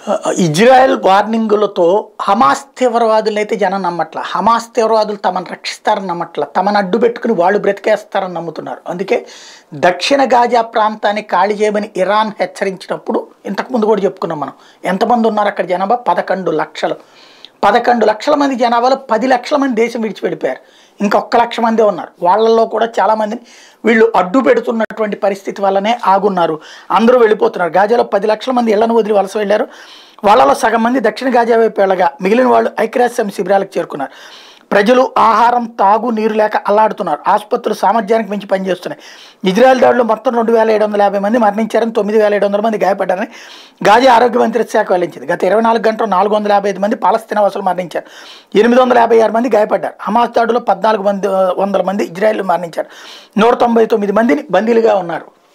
Israel వార్నింగులతో Hamas తీవ్రవాదులను అయితే జనం నమ్మట్ల Hamas తీవ్రవాదులు తమను రక్షిస్తారని నమ్మట్ల తమను అడ్డు పెట్టుకుని వాళ్ళు బ్రతికేస్తారని నమ్ముతున్నారు అందుకే దక్షిణ గాజా ప్రాంతాన్ని ఖాళీ చేయమని ఇరాన్ హెచ్చరించినప్పుడు ఇంతకుముందు కూడా చెప్పుకున్నాం మనం ఎంతమంది ఉన్నారు అక్కడ జనాభా పదకొండు లక్షలు పదకొండు లక్షల మంది జనాభాలో పది లక్షల మంది దేశం విడిచి వెళ్ళిపోయారు ఇంకా ఒక్క లక్ష మందే ఉన్నారు వాళ్ళల్లో కూడా చాలా మందిని వీళ్ళు అడ్డు పెడుతున్నటువంటి పరిస్థితి వల్లనే ఆగున్నారు అందరూ వెళ్ళిపోతున్నారు గాజాలో పది లక్షల మంది ఇళ్లను వదిలి వలస వెళ్ళారు వాళ్ళలో సగం మంది దక్షిణ గాజా వైపు వెళ్ళగా మిగిలిన వాళ్ళు ఐక్యరాజ్య సమితి శిబిరాలకు చేరుకున్నారు ప్రజలు ఆహారం తాగు నీరు లేక అల్లాడుతున్నారు ఆసుపత్రులు సామర్థ్యానికి మించి పనిచేస్తున్నాయి ఇజ్రాయెల్ దాడిలో మొత్తం రెండు వేల ఏడు వందల యాభై మంది మరణించారని తొమ్మిది వేల ఏడు వందల మంది గాయపడ్డారని గాజా ఆరోగ్య మంత్రిత్వ శాఖ వెల్లడించింది గత ఇరవై నాలుగు గంటలు నాలుగు వందల యాభై ఐదు మంది పాలస్తీనా వాసులు మరణించారు ఎనిమిది వందల యాభై ఆరు మంది గాయపడ్డారు హమాస్ దాడిలో పద్నాలుగు మంది వందల మంది ఇజ్రాయెల్ మరణించారు నూట తొంభై తొమ్మిది మందిని బందీలుగా ఉన్నారు